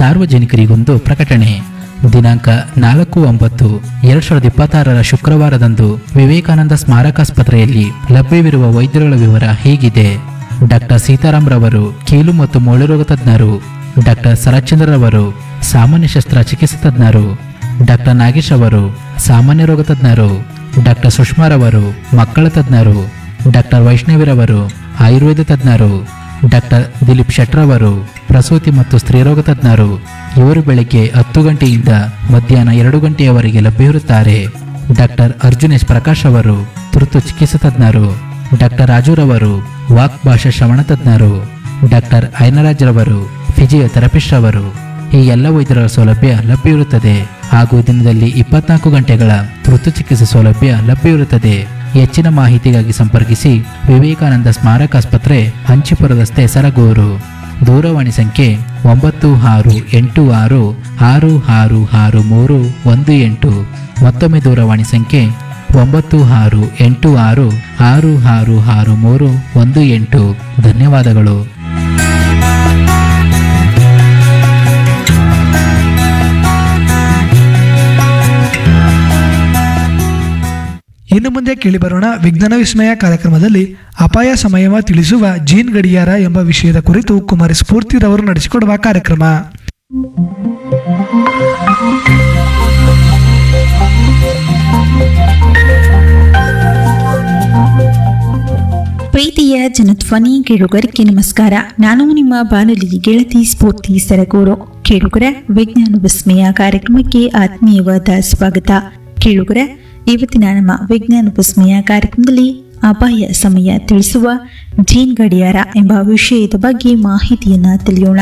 ಸಾರ್ವಜನಿಕರಿಗೊಂದು ಪ್ರಕಟಣೆ ದಿನಾಂಕ ನಾಲ್ಕು ಒಂಬತ್ತು ಎರಡ್ ಸಾವಿರದ ಇಪ್ಪತ್ತಾರರ ಶುಕ್ರವಾರದಂದು ವಿವೇಕಾನಂದ ಸ್ಮಾರಕಾಸ್ಪತ್ರೆಯಲ್ಲಿ ಲಭ್ಯವಿರುವ ವೈದ್ಯರುಗಳ ವಿವರ ಹೀಗಿದೆ ಡಾಕ್ಟರ್ ಸೀತಾರಾಮ್ ರವರು ಕೀಲು ಮತ್ತು ಮೂಳೆರೋಗ ತಜ್ಞರು ಡಾಕ್ಟರ್ ಶರತ್ಚಂದ್ರ ರವರು ಸಾಮಾನ್ಯ ಶಸ್ತ್ರ ಚಿಕಿತ್ಸಾ ತಜ್ಞರು ಡಾಕ್ಟರ್ ನಾಗೇಶ್ ಅವರು ಸಾಮಾನ್ಯ ರೋಗ ತಜ್ಞರು ಡಾಕ್ಟರ್ ಸುಷ್ಮಾರವರು ಮಕ್ಕಳ ತಜ್ಞರು ಡಾಕ್ಟರ್ ವೈಷ್ಣವಿರವರು ಆಯುರ್ವೇದ ತಜ್ಞರು ಡಾಕ್ಟರ್ ದಿಲೀಪ್ ಶೆಟ್ರವರು ಪ್ರಸೂತಿ ಮತ್ತು ಸ್ತ್ರೀರೋಗ ತಜ್ಞರು ಇವರು ಬೆಳಗ್ಗೆ ಹತ್ತು ಗಂಟೆಯಿಂದ ಮಧ್ಯಾಹ್ನ ಎರಡು ಗಂಟೆಯವರೆಗೆ ಲಭ್ಯವಿರುತ್ತಾರೆ ಡಾಕ್ಟರ್ ಅರ್ಜುನೇಶ್ ಪ್ರಕಾಶ್ ಅವರು ತುರ್ತು ಚಿಕಿತ್ಸಾ ತಜ್ಞರು ಡಾಕ್ಟರ್ ರಾಜುರವರು ವಾಕ್ ಭಾಷಾ ಶ್ರವಣ ತಜ್ಞರು ಡಾಕ್ಟರ್ ಐನರಾಜ್ ರವರು ಫಿಸಿಯೋಥೆರಪಿಸ್ಟ್ ಅವರು ಈ ಎಲ್ಲ ವೈದ್ಯರ ಸೌಲಭ್ಯ ಲಭ್ಯವಿರುತ್ತದೆ ಹಾಗೂ ದಿನದಲ್ಲಿ ಇಪ್ಪತ್ನಾಲ್ಕು ಗಂಟೆಗಳ ತುರ್ತು ಚಿಕಿತ್ಸೆ ಸೌಲಭ್ಯ ಲಭ್ಯವಿರುತ್ತದೆ ಹೆಚ್ಚಿನ ಮಾಹಿತಿಗಾಗಿ ಸಂಪರ್ಕಿಸಿ ವಿವೇಕಾನಂದ ಸ್ಮಾರಕ ಆಸ್ಪತ್ರೆ ಹಂಚಿಪುರ ರಸ್ತೆ ಸರಗೂರು ದೂರವಾಣಿ ಸಂಖ್ಯೆ ಒಂಬತ್ತು ಆರು ಎಂಟು ಆರು ಆರು ಆರು ಆರು ಮೂರು ಒಂದು ಎಂಟು ಮತ್ತೊಮ್ಮೆ ದೂರವಾಣಿ ಸಂಖ್ಯೆ ಒಂಬತ್ತು ಆರು ಎಂಟು ಆರು ಆರು ಆರು ಆರು ಮೂರು ಒಂದು ಎಂಟು ಧನ್ಯವಾದಗಳು ಇನ್ನು ಮುಂದೆ ಕೇಳಿಬರೋಣ ವಿಜ್ಞಾನ ವಿಸ್ಮಯ ಕಾರ್ಯಕ್ರಮದಲ್ಲಿ ಅಪಾಯ ಸಮಯವ ತಿಳಿಸುವ ಜೀನ್ ಗಡಿಯಾರ ಎಂಬ ವಿಷಯದ ಕುರಿತು ಕುಮಾರಿ ಸ್ಫೂರ್ತಿರವರು ನಡೆಸಿಕೊಡುವ ಕಾರ್ಯಕ್ರಮ ಪ್ರೀತಿಯ ಜನಧ್ವನಿ ಕೇಳುಗರಿಗೆ ನಮಸ್ಕಾರ ನಾನು ನಿಮ್ಮ ಬಾನುಲಿ ಗೆಳತಿ ಸ್ಫೂರ್ತಿ ಸರಗೂರು ಕೇಳುಗರ ವಿಜ್ಞಾನ ವಿಸ್ಮಯ ಕಾರ್ಯಕ್ರಮಕ್ಕೆ ಆತ್ಮೀಯವಾದ ಸ್ವಾಗತ ಕೇಳುಗರ ಇವತ್ತಿನ ನಮ್ಮ ವಿಜ್ಞಾನ ವಿಸ್ಮಯ ಕಾರ್ಯಕ್ರಮದಲ್ಲಿ ಅಪಾಯ ಸಮಯ ತಿಳಿಸುವ ಜೀನ್ ಗಡಿಯಾರ ಎಂಬ ವಿಷಯದ ಬಗ್ಗೆ ಮಾಹಿತಿಯನ್ನ ತಿಳಿಯೋಣ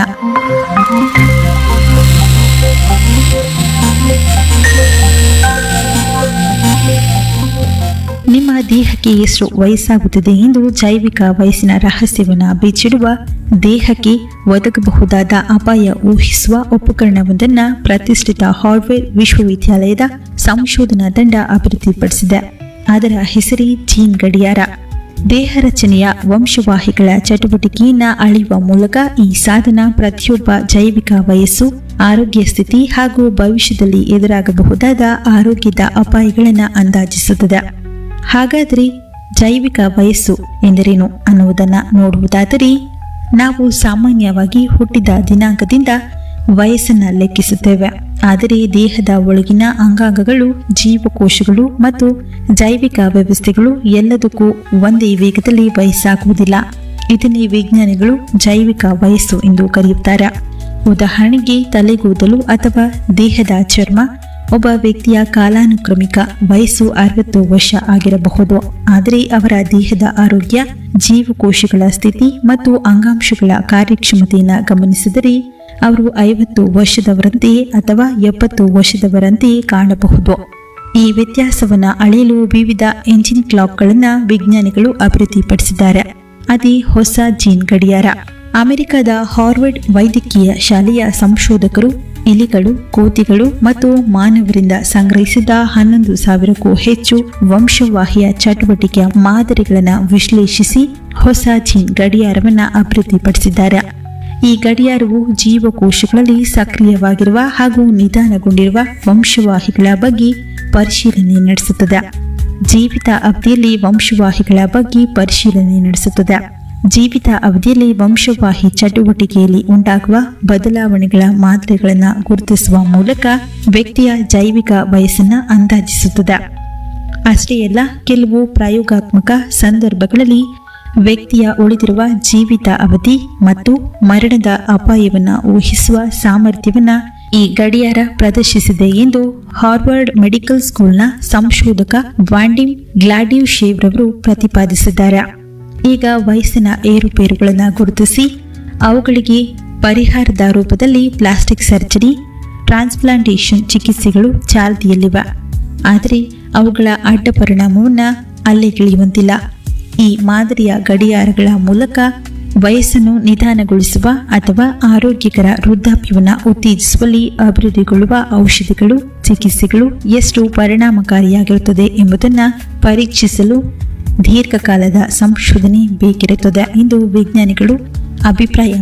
ನಿಮ್ಮ ದೇಹಕ್ಕೆ ಎಷ್ಟು ವಯಸ್ಸಾಗುತ್ತದೆ ಎಂದು ಜೈವಿಕ ವಯಸ್ಸಿನ ರಹಸ್ಯವನ್ನು ಬಿಚ್ಚಿಡುವ ದೇಹಕ್ಕೆ ಒದಗಬಹುದಾದ ಅಪಾಯ ಊಹಿಸುವ ಉಪಕರಣವೊಂದನ್ನು ಪ್ರತಿಷ್ಠಿತ ಹಾರ್ಡ್ವೇರ್ ವಿಶ್ವವಿದ್ಯಾಲಯದ ಸಂಶೋಧನಾ ತಂಡ ಅಭಿವೃದ್ಧಿಪಡಿಸಿದೆ ಅದರ ಹೆಸರೇ ಜೀನ್ ಗಡಿಯಾರ ದೇಹ ರಚನೆಯ ವಂಶವಾಹಿಗಳ ಚಟುವಟಿಕೆಯನ್ನ ಅಳೆಯುವ ಮೂಲಕ ಈ ಸಾಧನ ಪ್ರತಿಯೊಬ್ಬ ಜೈವಿಕ ವಯಸ್ಸು ಆರೋಗ್ಯ ಸ್ಥಿತಿ ಹಾಗೂ ಭವಿಷ್ಯದಲ್ಲಿ ಎದುರಾಗಬಹುದಾದ ಆರೋಗ್ಯದ ಅಪಾಯಗಳನ್ನು ಅಂದಾಜಿಸುತ್ತದೆ ಹಾಗಾದರೆ ಜೈವಿಕ ವಯಸ್ಸು ಎಂದರೇನು ಅನ್ನುವುದನ್ನು ನೋಡುವುದಾದರೆ ನಾವು ಸಾಮಾನ್ಯವಾಗಿ ಹುಟ್ಟಿದ ದಿನಾಂಕದಿಂದ ವಯಸ್ಸನ್ನ ಲೆಕ್ಕಿಸುತ್ತೇವೆ ಆದರೆ ದೇಹದ ಒಳಗಿನ ಅಂಗಾಂಗಗಳು ಜೀವಕೋಶಗಳು ಮತ್ತು ಜೈವಿಕ ವ್ಯವಸ್ಥೆಗಳು ಎಲ್ಲದಕ್ಕೂ ಒಂದೇ ವೇಗದಲ್ಲಿ ವಯಸ್ಸಾಗುವುದಿಲ್ಲ ಇದನ್ನೇ ವಿಜ್ಞಾನಿಗಳು ಜೈವಿಕ ವಯಸ್ಸು ಎಂದು ಕರೆಯುತ್ತಾರೆ ಉದಾಹರಣೆಗೆ ತಲೆಗೂದಲು ಅಥವಾ ದೇಹದ ಚರ್ಮ ಒಬ್ಬ ವ್ಯಕ್ತಿಯ ಕಾಲಾನುಕ್ರಮಿಕ ವಯಸ್ಸು ಅರವತ್ತು ವರ್ಷ ಆಗಿರಬಹುದು ಆದರೆ ಅವರ ದೇಹದ ಆರೋಗ್ಯ ಜೀವಕೋಶಗಳ ಸ್ಥಿತಿ ಮತ್ತು ಅಂಗಾಂಶಗಳ ಕಾರ್ಯಕ್ಷಮತೆಯನ್ನು ಗಮನಿಸಿದರೆ ಅವರು ಐವತ್ತು ವರ್ಷದವರಂತೆಯೇ ಅಥವಾ ಎಪ್ಪತ್ತು ವರ್ಷದವರಂತೆಯೇ ಕಾಣಬಹುದು ಈ ವ್ಯತ್ಯಾಸವನ್ನು ಅಳೆಯಲು ವಿವಿಧ ಎಂಜಿನ್ ಕ್ಲಾಕ್ಗಳನ್ನು ವಿಜ್ಞಾನಿಗಳು ಅಭಿವೃದ್ಧಿಪಡಿಸಿದ್ದಾರೆ ಅದೇ ಹೊಸ ಜೀನ್ ಗಡಿಯಾರ ಅಮೆರಿಕದ ಹಾರ್ವರ್ಡ್ ವೈದ್ಯಕೀಯ ಶಾಲೆಯ ಸಂಶೋಧಕರು ಇಲಿಗಳು ಕೋತಿಗಳು ಮತ್ತು ಮಾನವರಿಂದ ಸಂಗ್ರಹಿಸಿದ ಹನ್ನೊಂದು ಸಾವಿರಕ್ಕೂ ಹೆಚ್ಚು ವಂಶವಾಹಿಯ ಚಟುವಟಿಕೆಯ ಮಾದರಿಗಳನ್ನು ವಿಶ್ಲೇಷಿಸಿ ಹೊಸ ಜೀನ್ ಗಡಿಯಾರವನ್ನು ಅಭಿವೃದ್ಧಿಪಡಿಸಿದ್ದಾರೆ ಈ ಗಡಿಯಾರವು ಜೀವಕೋಶಗಳಲ್ಲಿ ಸಕ್ರಿಯವಾಗಿರುವ ಹಾಗೂ ನಿಧಾನಗೊಂಡಿರುವ ವಂಶವಾಹಿಗಳ ಬಗ್ಗೆ ಪರಿಶೀಲನೆ ನಡೆಸುತ್ತದೆ ಜೀವಿತ ಅವಧಿಯಲ್ಲಿ ವಂಶವಾಹಿಗಳ ಬಗ್ಗೆ ಪರಿಶೀಲನೆ ನಡೆಸುತ್ತದೆ ಜೀವಿತ ಅವಧಿಯಲ್ಲಿ ವಂಶವಾಹಿ ಚಟುವಟಿಕೆಯಲ್ಲಿ ಉಂಟಾಗುವ ಬದಲಾವಣೆಗಳ ಮಾದರಿಗಳನ್ನು ಗುರುತಿಸುವ ಮೂಲಕ ವ್ಯಕ್ತಿಯ ಜೈವಿಕ ವಯಸ್ಸನ್ನು ಅಂದಾಜಿಸುತ್ತದೆ ಅಷ್ಟೇ ಅಲ್ಲ ಕೆಲವು ಪ್ರಾಯೋಗಾತ್ಮಕ ಸಂದರ್ಭಗಳಲ್ಲಿ ವ್ಯಕ್ತಿಯ ಉಳಿದಿರುವ ಜೀವಿತ ಅವಧಿ ಮತ್ತು ಮರಣದ ಅಪಾಯವನ್ನು ಊಹಿಸುವ ಸಾಮರ್ಥ್ಯವನ್ನು ಈ ಗಡಿಯಾರ ಪ್ರದರ್ಶಿಸಿದೆ ಎಂದು ಹಾರ್ವರ್ಡ್ ಮೆಡಿಕಲ್ ಸ್ಕೂಲ್ನ ಸಂಶೋಧಕ ವಾಂಡಿಮ್ ಗ್ಲಾಡಿವ್ ಶೇವ್ ರವರು ಪ್ರತಿಪಾದಿಸಿದ್ದಾರೆ ಈಗ ವಯಸ್ಸಿನ ಏರುಪೇರುಗಳನ್ನು ಗುರುತಿಸಿ ಅವುಗಳಿಗೆ ಪರಿಹಾರದ ರೂಪದಲ್ಲಿ ಪ್ಲಾಸ್ಟಿಕ್ ಸರ್ಜರಿ ಟ್ರಾನ್ಸ್ಪ್ಲಾಂಟೇಷನ್ ಚಿಕಿತ್ಸೆಗಳು ಚಾಲ್ತಿಯಲ್ಲಿವೆ ಆದರೆ ಅವುಗಳ ಅಡ್ಡ ಪರಿಣಾಮವನ್ನು ಅಲ್ಲಿಗಿಳಿಯುವಂತಿಲ್ಲ ಈ ಮಾದರಿಯ ಗಡಿಯಾರಗಳ ಮೂಲಕ ವಯಸ್ಸನ್ನು ನಿಧಾನಗೊಳಿಸುವ ಅಥವಾ ಆರೋಗ್ಯಕರ ವೃದ್ಧಾಪ್ಯವನ್ನು ಉತ್ತೇಜಿಸುವಲ್ಲಿ ಅಭಿವೃದ್ಧಿಗೊಳ್ಳುವ ಔಷಧಿಗಳು ಚಿಕಿತ್ಸೆಗಳು ಎಷ್ಟು ಪರಿಣಾಮಕಾರಿಯಾಗಿರುತ್ತದೆ ಎಂಬುದನ್ನು ಪರೀಕ್ಷಿಸಲು ದೀರ್ಘಕಾಲದ ಸಂಶೋಧನೆ ಬೇಕಿರುತ್ತದೆ ಎಂದು ವಿಜ್ಞಾನಿಗಳು ಅಭಿಪ್ರಾಯ